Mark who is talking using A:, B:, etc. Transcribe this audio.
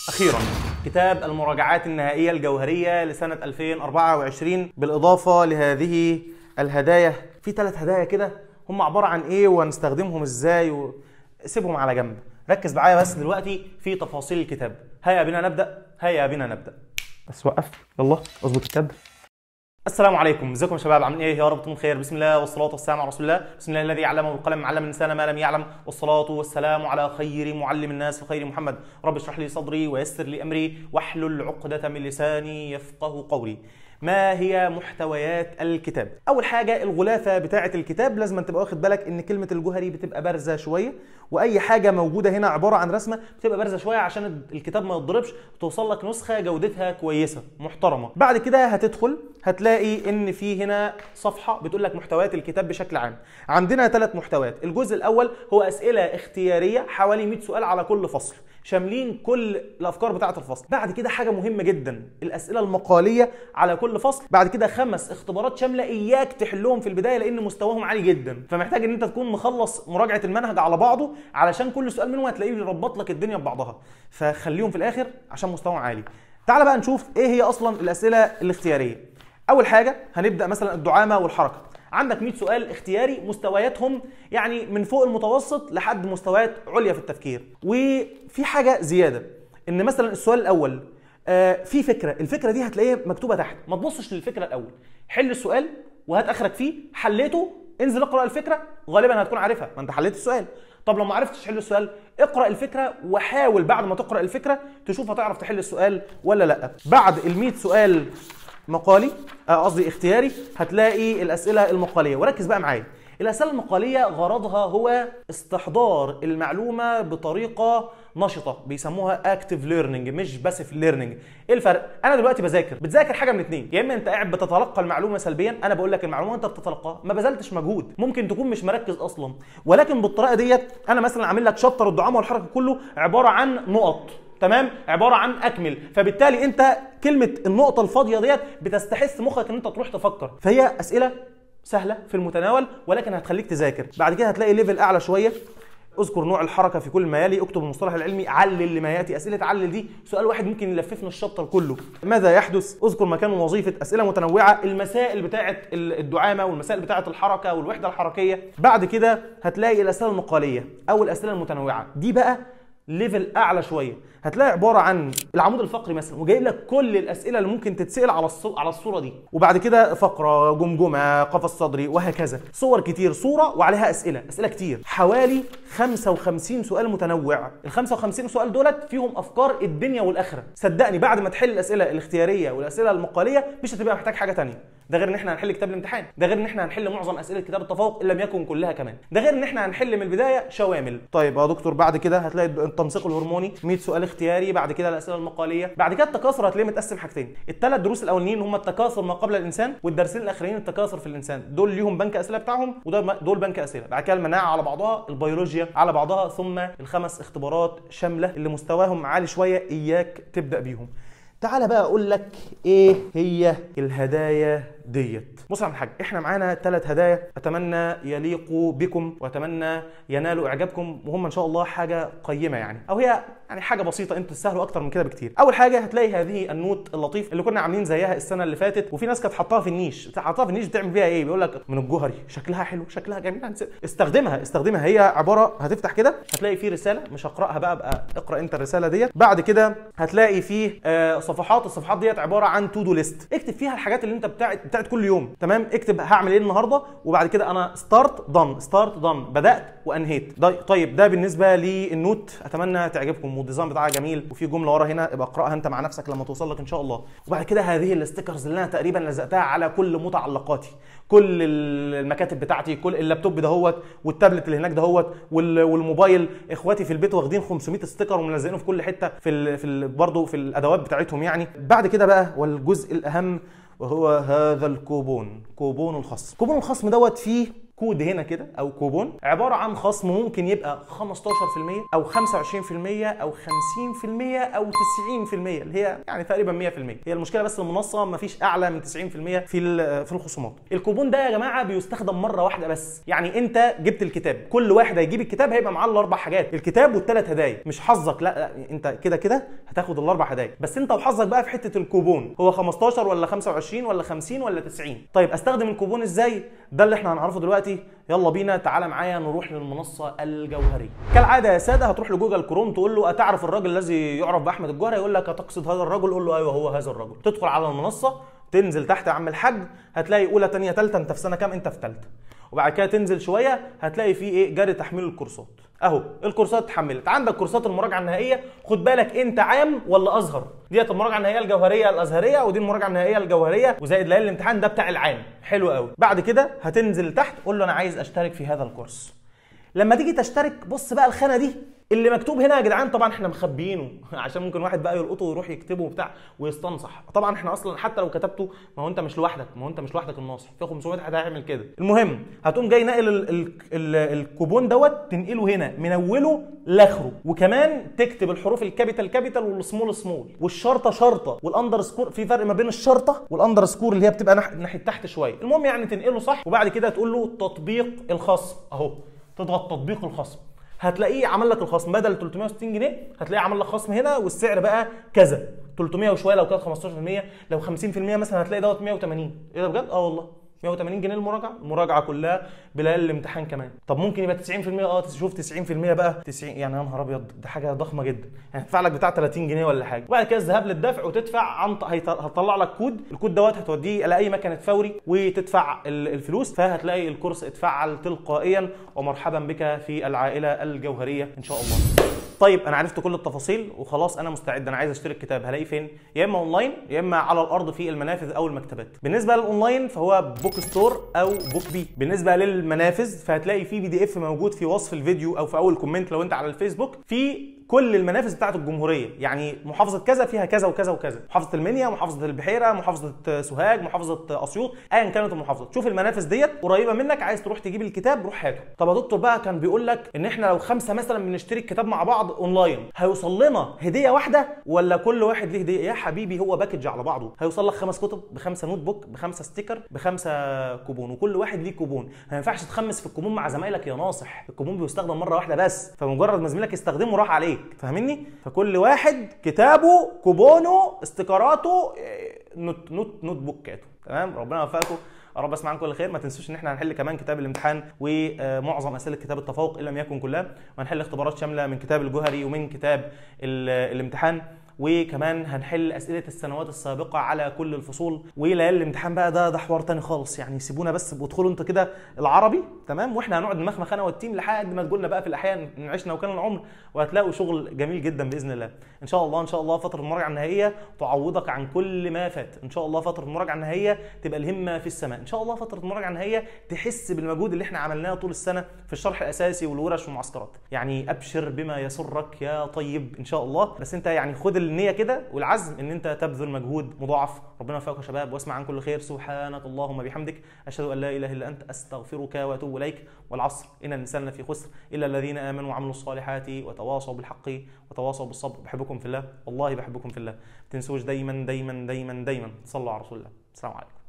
A: أخيرا كتاب المراجعات النهائية الجوهرية لسنة 2024 بالإضافة لهذه الهدايا في ثلاث هدايا كده هم عبارة عن إيه وهنستخدمهم إزاي و... سيبهم على جنب ركز معايا بس دلوقتي في تفاصيل الكتاب هيا بنا نبدأ هيا بنا نبدأ بس وقف يلا اظبط الكادر السلام عليكم ازيكم يا شباب عاملين ايه يا رب تكونوا بخير بسم الله والصلاه والسلام على رسول الله بسم الله الذي علم بالقلم علم الانسان ما لم يعلم والصلاه والسلام على خير معلم الناس خير محمد رب اشرح لي صدري ويسر لي امري واحلل عقده من لساني يفقه قولي ما هي محتويات الكتاب اول حاجه الغلافه بتاعه الكتاب لازم تبقى واخد بالك ان كلمه الجوهري بتبقى بارزه شويه واي حاجه موجوده هنا عباره عن رسمه بتبقى بارزه شويه عشان الكتاب ما يتضربش توصل لك نسخه جودتها كويسه محترمه بعد كده هتدخل هتلاقي ان في هنا صفحه بتقول لك محتويات الكتاب بشكل عام عندنا ثلاث محتويات الجزء الاول هو اسئله اختياريه حوالي 100 سؤال على كل فصل شاملين كل الافكار بتاعه الفصل بعد كده حاجه مهمه جدا الاسئله المقاليه على كل فصل بعد كده خمس اختبارات شامله اياك تحلهم في البدايه لان مستواهم عالي جدا فمحتاج ان انت تكون مخلص مراجعه المنهج على بعضه علشان كل سؤال منهم هتلاقيه يربط لك الدنيا ببعضها فخليهم في الاخر عشان مستواهم عالي تعال بقى نشوف ايه هي اصلا الاسئله الاختياريه اول حاجه هنبدا مثلا الدعامه والحركه عندك 100 سؤال اختياري مستوياتهم يعني من فوق المتوسط لحد مستويات عليا في التفكير وفي حاجه زياده ان مثلا السؤال الاول آه في فكره الفكره دي هتلاقيها مكتوبه تحت ما تبصش للفكره الاول حل السؤال وهات اخرك فيه حليته انزل اقرا الفكره غالبا هتكون عارفها ما انت حليت السؤال طب لو ما عرفتش تحل السؤال اقرا الفكره وحاول بعد ما تقرا الفكره تشوف هتعرف تحل السؤال ولا لا بعد ال 100 سؤال مقالي قصدي اختياري هتلاقي الاسئله المقاليه وركز بقى معايا الاسئله المقاليه غرضها هو استحضار المعلومه بطريقه نشطه بيسموها اكتيف ليرنينج مش باسيف ليرنينج ايه الفرق انا دلوقتي بذاكر بتذاكر حاجه من اتنين يا اما انت قاعد بتتلقى المعلومه سلبيا انا بقول لك المعلومه انت بتتلقاها ما بذلتش مجهود ممكن تكون مش مركز اصلا ولكن بالطريقه ديت انا مثلا عامل لك شابتر الدعامه والحركه كله عباره عن نقط تمام عباره عن اكمل فبالتالي انت كلمه النقطه الفاضيه ديت بتستحث مخك ان انت تروح تفكر فهي اسئله سهله في المتناول ولكن هتخليك تذاكر بعد كده هتلاقي ليفل اعلى شويه اذكر نوع الحركه في كل ما يلي اكتب المصطلح العلمي علل لما ياتي اسئله علل دي سؤال واحد ممكن يلففنا الشابتر كله ماذا يحدث اذكر مكان ووظيفه اسئله متنوعه المسائل بتاعه الدعامه والمسائل بتاعه الحركه والوحده الحركيه بعد كده هتلاقي الاسئله المقاليه او الاسئله المتنوعه دي بقى ليفل اعلى شويه هتلاقي عباره عن العمود الفقري مثلا وجايب لك كل الاسئله اللي ممكن تتسال على الصو... على الصوره دي وبعد كده فقره جمجمه قفص صدري وهكذا صور كتير صوره وعليها اسئله اسئله كتير حوالي 55 سؤال متنوع ال 55 سؤال دولت فيهم افكار الدنيا والاخره صدقني بعد ما تحل الاسئله الاختياريه والاسئله المقاليه مش هتبقى محتاج حاجه ثانيه ده غير ان احنا هنحل كتاب الامتحان ده غير ان احنا هنحل معظم اسئله كتاب التفوق ان لم يكن كلها كمان ده غير ان احنا هنحل من البدايه شوامل طيب يا دكتور بعد كده هتلاقي التنسيق الهرموني 100 سؤال اختياري بعد كده الاسئله المقاليه بعد كده التكاثر هتلاقيه متقسم حاجتين الثلاث دروس الاولانيين هم التكاثر ما قبل الانسان والدرسين الاخرين التكاثر في الانسان دول ليهم بنك اسئله بتاعهم ودول بنك اسئله بعد كده المناعه على بعضها البيولوجيا على بعضها ثم الخمس اختبارات شامله اللي مستواهم عالي شويه اياك تبدا بيهم تعال بقى اقول لك ايه هي الهدايا ديت بص يا عم الحاج احنا معانا ثلاث هدايا اتمنى يليقوا بكم واتمنى ينالوا اعجابكم وهم ان شاء الله حاجه قيمه يعني او هي يعني حاجه بسيطه انتوا تستاهلوا اكتر من كده بكتير اول حاجه هتلاقي هذه النوت اللطيف اللي كنا عاملين زيها السنه اللي فاتت وفي ناس كانت حطاها في النيش حطاها في النيش بتعمل فيها ايه بيقول لك من الجوهري شكلها حلو شكلها جميل استخدمها استخدمها هي عباره هتفتح كده هتلاقي فيه رساله مش هقراها بقى بقى اقرا انت الرساله ديت بعد كده هتلاقي فيه آه صفحات الصفحات ديت عباره عن تو دو ليست اكتب فيها الحاجات اللي انت بتاعت بتاعت كل يوم تمام اكتب هعمل ايه النهارده وبعد كده انا ستارت دن ستارت دن بدات وانهيت طيب ده بالنسبه للنوت اتمنى تعجبكم والديزاين بتاعها جميل وفي جمله ورا هنا ابقى اقراها انت مع نفسك لما توصل لك ان شاء الله وبعد كده هذه الاستيكرز اللي انا تقريبا لزقتها على كل متعلقاتي كل المكاتب بتاعتي كل اللابتوب دهوت والتابلت اللي هناك دهوت والموبايل اخواتي في البيت واخدين 500 استيكر وملزقينه في كل حته في ال في ال برضه في الادوات بتاعتهم يعني بعد كده بقى والجزء الاهم وهو هذا الكوبون كوبون الخصم كوبون الخصم دوت فيه كود هنا كده او كوبون عباره عن خصم ممكن يبقى 15% او 25% او 50% او 90% اللي هي يعني تقريبا 100% هي المشكله بس المنصه ما فيش اعلى من 90% في ال- في الخصومات الكوبون ده يا جماعه بيستخدم مره واحده بس يعني انت جبت الكتاب كل واحد هيجيب الكتاب هيبقى معاه الاربع حاجات الكتاب والثلاث هدايا مش حظك لا, لا انت كده كده هتاخد الاربع هدايا بس انت وحظك بقى في حته الكوبون هو 15 ولا 25 ولا 50 ولا 90 طيب استخدم الكوبون ازاي ده اللي احنا هنعرفه دلوقتي يلا بينا تعالى معايا نروح للمنصه الجوهريه كالعاده يا ساده هتروح لجوجل كروم تقول له اتعرف الراجل الذي يعرف باحمد الجوهري يقول لك اتقصد هذا الرجل قول له ايوه هو هذا الرجل تدخل على المنصه تنزل تحت يا عم الحاج هتلاقي اولى تانية تالتة انت في سنه كام انت في تالتة وبعد كده تنزل شويه هتلاقي فيه ايه جري تحميل الكورسات اهو الكورسات اتحملت عندك كورسات المراجعه النهائيه خد بالك انت عام ولا ازهر ديت المراجعه النهائيه الجوهريه الازهريه ودي المراجعه النهائيه الجوهريه وزائد ليالي الامتحان ده بتاع العام حلو قوي بعد كده هتنزل تحت قول له انا عايز اشترك في هذا الكورس لما تيجي تشترك بص بقى الخانه دي اللي مكتوب هنا يا جدعان طبعا احنا مخبيينه عشان ممكن واحد بقى يلقطه ويروح يكتبه وبتاع ويستنصح طبعا احنا اصلا حتى لو كتبته ما هو انت مش لوحدك ما هو انت مش لوحدك الناصح في 500 واحد هيعمل كده المهم هتقوم جاي ناقل ال ال ال الكوبون دوت تنقله هنا من اوله لاخره وكمان تكتب الحروف الكابيتال كابيتال والسمول سمول والشرطه شرطه والاندر سكور في فرق ما بين الشرطه والاندر سكور اللي هي بتبقى ناح- ناحيه تحت شويه المهم يعني تنقله صح وبعد كده تقول له تطبيق الخصم اهو تضغط تطبيق الخصم هتلاقيه عمل لك الخصم بدل 360 جنيه هتلاقيه عمل لك خصم هنا والسعر بقى كذا 300 وشويه لو كانت 15% لو 50% مثلا هتلاقي دوت 180 ايه ده بجد اه والله 180 جنيه المراجعه المراجعه كلها بليالي الامتحان كمان طب ممكن يبقى 90% اه شوف 90% بقى 90 يعني يا نهار ابيض ده حاجه ضخمه جدا يعني هتدفع لك بتاع 30 جنيه ولا حاجه وبعد كده الذهاب للدفع وتدفع عن ط- هيط- هتطلع لك كود الكود دوت هتوديه الى اي مكنه فوري وتدفع ال- الفلوس فهتلاقي الكورس اتفعل تلقائيا ومرحبا بك في العائله الجوهريه ان شاء الله طيب انا عرفت كل التفاصيل وخلاص انا مستعد انا عايز اشتري الكتاب هلاقيه فين يا اما اونلاين يا اما على الارض في المنافذ او المكتبات بالنسبه للاونلاين فهو بوك ستور او بوك بي بالنسبه للمنافذ فهتلاقي في بي دي اف موجود في وصف الفيديو او في اول كومنت لو انت على الفيسبوك في كل المنافذ بتاعت الجمهوريه يعني محافظه كذا فيها كذا وكذا وكذا محافظه المنيا محافظه البحيره محافظه سوهاج محافظه اسيوط ايا كانت المحافظه تشوف المنافذ ديت قريبه منك عايز تروح تجيب الكتاب روح هاته طب يا دكتور بقى كان بيقول لك ان احنا لو خمسه مثلا بنشتري الكتاب مع بعض اونلاين هيوصل لنا هديه واحده ولا كل واحد ليه هديه يا حبيبي هو باكج على بعضه هيوصل لك خمس كتب بخمسه نوت بوك بخمسه ستيكر بخمسه كوبون وكل واحد ليه كوبون ما ينفعش تخمس في الكوبون مع زمايلك يا ناصح الكوبون بيستخدم مره واحده بس فمجرد ما زميلك يستخدمه راح عليك فاهمني فكل واحد كتابه كوبونه استيكراته إيه، نوت نوت نوت بوكاته تمام ربنا يوفقكم يا رب اسمع عنكم كل خير ما تنسوش ان احنا هنحل كمان كتاب الامتحان ومعظم اسئله كتاب التفوق ان لم يكن كلها وهنحل اختبارات شامله من كتاب الجوهري ومن كتاب ال- الامتحان وكمان هنحل اسئله السنوات السابقه على كل الفصول وليالي الامتحان بقى ده ده حوار تاني خالص يعني سيبونا بس وادخلوا انتوا كده العربي تمام واحنا هنقعد نمخمخ انا والتيم لحد ما تقولنا بقى في الاحيان ان عشنا وكان العمر وهتلاقوا شغل جميل جدا باذن الله ان شاء الله ان شاء الله فتره المراجعه النهائيه تعوضك عن كل ما فات ان شاء الله فتره المراجعه النهائيه تبقى الهمه في السماء ان شاء الله فتره المراجعه النهائيه تحس بالمجهود اللي احنا عملناه طول السنه في الشرح الاساسي والورش والمعسكرات يعني ابشر بما يسرك يا طيب ان شاء الله بس انت يعني خد النيه كده والعزم ان انت تبذل مجهود مضاعف ربنا يوفقك يا شباب واسمع عن كل خير سبحانك اللهم بحمدك اشهد ان لا اله الا انت استغفرك واتوب اليك والعصر ان الانسان لفي خسر الا الذين امنوا وعملوا الصالحات وتواصوا بالحق وتواصوا بالصبر بحبكم في الله والله بحبكم في الله ما تنسوش دايما دايما دايما دايما صلوا على رسول الله السلام عليكم